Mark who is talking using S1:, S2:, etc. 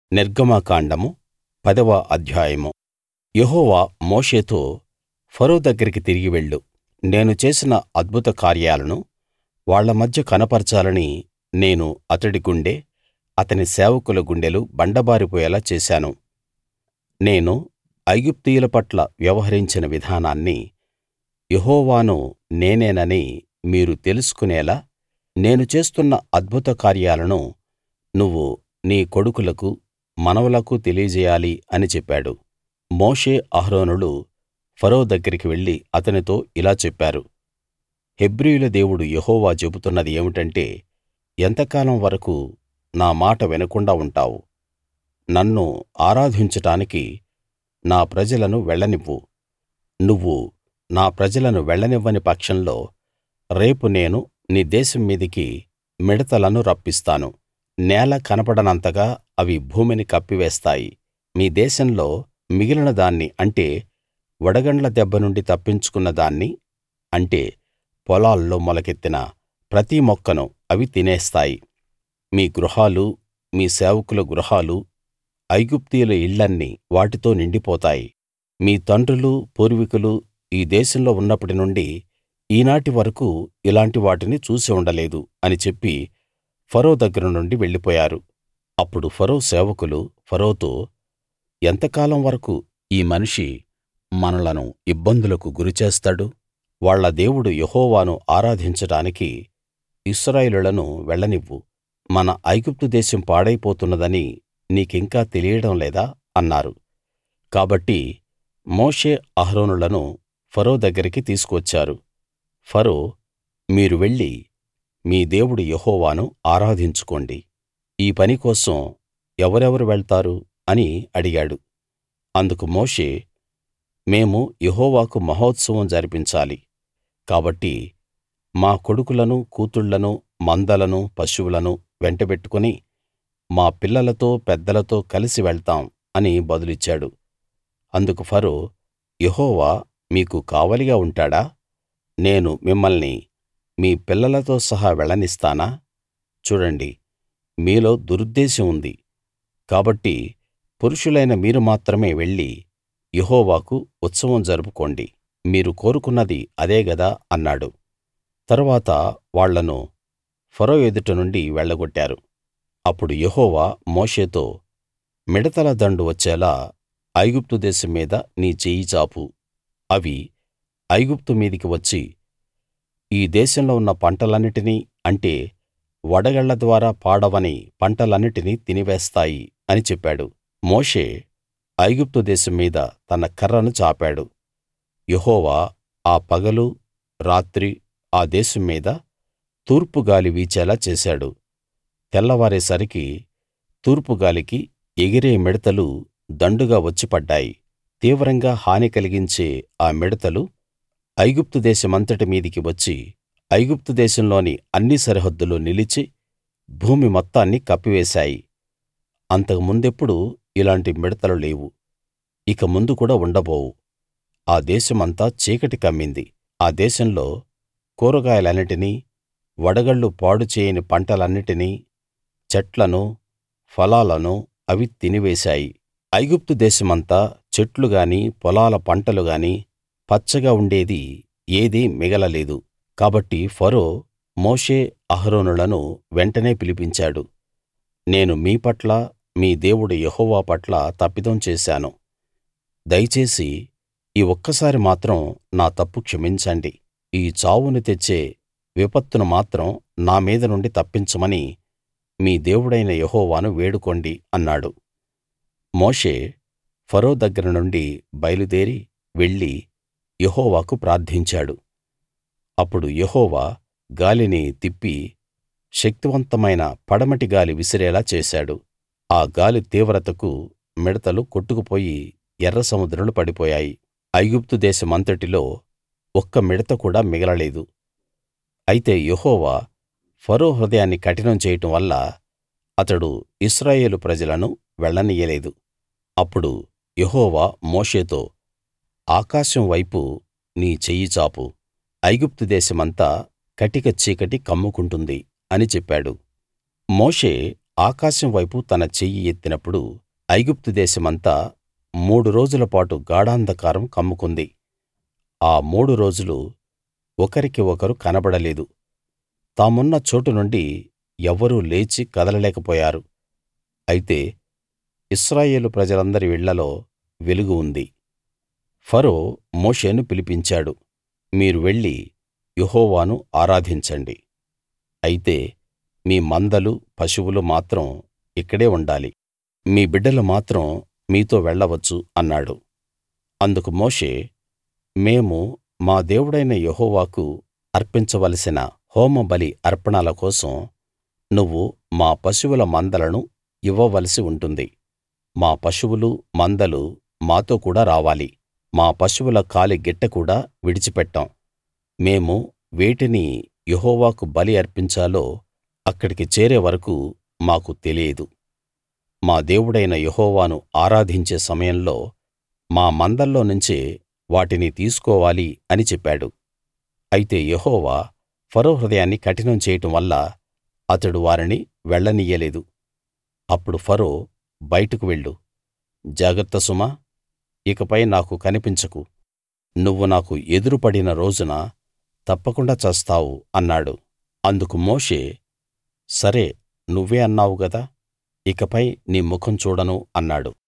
S1: నిర్గమకాండము పదవ అధ్యాయము యెహోవా మోషేతో ఫరో దగ్గరికి తిరిగి వెళ్ళు నేను చేసిన అద్భుత కార్యాలను వాళ్ళ మధ్య కనపరచాలని నేను అతడి గుండె అతని సేవకుల గుండెలు బండబారిపోయేలా చేశాను నేను ఐగుప్తీయుల పట్ల వ్యవహరించిన విధానాన్ని యెహోవాను నేనేనని మీరు తెలుసుకునేలా నేను చేస్తున్న అద్భుత కార్యాలను నువ్వు నీ కొడుకులకు మనవలకు తెలియజేయాలి అని చెప్పాడు మోషే అహరోనులు ఫరో దగ్గరికి వెళ్లి అతనితో ఇలా చెప్పారు హెబ్రీయుల దేవుడు యెహోవా చెబుతున్నది ఏమిటంటే ఎంతకాలం వరకూ నా మాట వినకుండా ఉంటావు నన్ను ఆరాధించడానికి నా ప్రజలను వెళ్ళనివ్వు నువ్వు నా ప్రజలను వెళ్ళనివ్వని పక్షంలో రేపు నేను నీ దేశం మీదికి మిడతలను రప్పిస్తాను నేల కనపడనంతగా అవి భూమిని కప్పివేస్తాయి మీ దేశంలో మిగిలిన దాన్ని అంటే వడగండ్ల దెబ్బ నుండి తప్పించుకున్న దాన్ని అంటే పొలాల్లో మొలకెత్తిన ప్రతి మొక్కను అవి తినేస్తాయి మీ గృహాలూ మీ సేవకుల గృహాలూ ఐగుప్తీయుల ఇళ్ళన్నీ వాటితో నిండిపోతాయి మీ తండ్రులు పూర్వీకులు ఈ దేశంలో ఉన్నప్పటి నుండి ఈనాటి వరకూ ఇలాంటి వాటిని చూసి ఉండలేదు అని చెప్పి ఫరో దగ్గర నుండి వెళ్ళిపోయారు అప్పుడు ఫరో సేవకులు ఫరోతో ఎంతకాలం వరకూ ఈ మనిషి మనలను ఇబ్బందులకు గురిచేస్తాడు వాళ్ళ దేవుడు యెహోవాను ఆరాధించడానికి ఇశ్రాయేలీయులను వెళ్ళనివ్వు మన ఐగుప్తు దేశం పాడైపోతున్నదని నీకింకా తెలియడం లేదా అన్నారు కాబట్టి మోషే అహరోనులను ఫరో దగ్గరికి తీసుకువచ్చారు ఫరో మీరు వెళ్లి మీ దేవుడు యెహోవాను ఆరాధించుకోండి ఈ పని కోసం ఎవరెవరు వెళ్తారు అని అడిగాడు అందుకు మోషే మేము యెహోవాకు మహోత్సవం జరిపించాలి కాబట్టి మా కొడుకులను కూతుళ్ళను మందలను పశువులను వెంటబెట్టుకుని మా పిల్లలతో పెద్దలతో కలిసి వెళ్తాం అని బదులిచ్చాడు అందుకు ఫరో యెహోవా మీకు కావలిగా ఉంటాడా నేను మిమ్మల్ని మీ పిల్లలతో సహా వెళ్ళనిస్తానా చూడండి మీలో దురుద్దేశం ఉంది కాబట్టి పురుషులైన మీరు మాత్రమే వెళ్లి యెహోవాకు ఉత్సవం జరుపుకోండి మీరు కోరుకున్నది అదే గదా అన్నాడు తరువాత వాళ్ళను ఫరో ఎదుట నుండి వెళ్ళగొట్టారు అప్పుడు యెహోవా మోషేతో మిడతల దండు వచ్చేలా ఐగుప్తు దేశం మీద నీ చెయ్యి చాపు అవి ఐగుప్తు మీదికి వచ్చి ఈ దేశంలో ఉన్న పంటలన్నిటినీ అంటే వడగళ్ళ ద్వారా పాడవని పంటలన్నిటినీ తినివేస్తాయి అని చెప్పాడు మోషే ఐగుప్తు దేశం మీద తన కర్రను చాపాడు యెహోవా ఆ పగలూ రాత్రీ ఆ దేశం మీద తూర్పు గాలి వీచేలా చేశాడు తెల్లవారేసరికి తూర్పు గాలికి ఎగిరే మిడతలు దండుగా వచ్చి పడ్డాయి తీవ్రంగా హాని కలిగించే ఆ మిడతలు ఐగుప్తు దేశమంతటి మీదికి వచ్చి ఐగుప్తు దేశంలోని అన్ని సరిహద్దుల్లో నిలిచి భూమి మొత్తాన్ని కప్పివేశాయి అంతకు ముందెప్పుడూ ఇలాంటి మిడతలు లేవు ఇక ముందు కూడా ఉండబోవు ఆ దేశమంతా చీకటి కమ్మింది ఆ దేశంలో కూరగాయలన్నిటినీ వడగళ్ళు పాడు చేయని పంటలన్నిటినీ చెట్లనూ ఫలాలనూ అవి తినివేశాయి ఐగుప్తు దేశమంతా చెట్లు గాని పొలాల పంటలు గాని పచ్చగా ఉండేది ఏదీ మిగలలేదు కాబట్టి ఫరో మోషే అహరోనులను వెంటనే పిలిపించాడు నేను మీ పట్ల మీ దేవుడు యెహోవా పట్ల తప్పిదం చేశాను దయచేసి ఈ ఒక్కసారి మాత్రం నా తప్పు క్షమించండి ఈ చావును తెచ్చే విపత్తును మాత్రం నా మీద నుండి తప్పించమని మీ దేవుడైన యెహోవాను వేడుకోండి అన్నాడు మోషే ఫరో దగ్గర నుండి బయలుదేరి వెళ్లి యెహోవాకు ప్రార్థించాడు అప్పుడు యెహోవా గాలిని తిప్పి శక్తివంతమైన పడమటి గాలి విసిరేలా చేశాడు ఆ గాలి తీవ్రతకు మిడతలు కొట్టుకుపోయి ఎర్ర సముద్రంలో పడిపోయాయి ఐగుప్తు దేశమంతటిలో ఒక్క మిడత కూడా మిగలలేదు అయితే యెహోవా ఫరో హృదయాన్ని కఠినం చేయడం వల్ల అతడు ఇశ్రాయేలు ప్రజలను వెళ్ళనియ్యలేదు అప్పుడు యెహోవా మోషేతో ఆకాశం వైపు నీ చెయ్యి చాపు ఐగుప్తు దేశమంతా కటిక చీకటి కమ్ముకుంటుంది అని చెప్పాడు మోషే ఆకాశం వైపు తన చెయ్యి ఎత్తినప్పుడు ఐగుప్తు దేశమంతా మూడు రోజుల పాటు గాఢాంధకారం కమ్ముకుంది ఆ మూడు రోజులు ఒకరికి ఒకరు కనబడలేదు తామున్న చోటు నుండి ఎవ్వరూ లేచి కదలలేకపోయారు అయితే ఇశ్రాయేలు ప్రజలందరి ఇళ్ళలో వెలుగు ఉంది ఫరో మోషేను పిలిపించాడు మీరు వెళ్లి యెహోవాను ఆరాధించండి అయితే మీ మందలు పశువులు మాత్రం ఇక్కడే ఉండాలి మీ బిడ్డలు మాత్రం మీతో వెళ్ళవచ్చు అన్నాడు అందుకు మోషే మేము మా దేవుడైన యెహోవాకు అర్పించవలసిన హోమబలి అర్పణల కోసం నువ్వు మా పశువుల మందలను ఇవ్వవలసి ఉంటుంది మా పశువులు మందలు మాతో కూడా రావాలి మా పశువుల కాలి గిట్ట కూడా విడిచిపెట్టం మేము వేటిని యెహోవాకు బలి అర్పించాలో అక్కడికి చేరే వరకూ మాకు తెలియదు మా దేవుడైన యెహోవాను ఆరాధించే సమయంలో మా మందల్లో నుంచే వాటిని తీసుకోవాలి అని చెప్పాడు అయితే యెహోవా ఫరో హృదయాన్ని కఠినం చేయడం వల్ల అతడు వారిని వెళ్ళనియ్యలేదు అప్పుడు ఫరో బయటకు వెళ్ళు జాగ్రత్త సుమా ఇకపై నాకు కనిపించకు నువ్వు నాకు ఎదురుపడిన రోజున తప్పకుండా చస్తావు అన్నాడు అందుకు మోషే సరే నువ్వే అన్నావు గదా ఇకపై నీ ముఖం చూడను అన్నాడు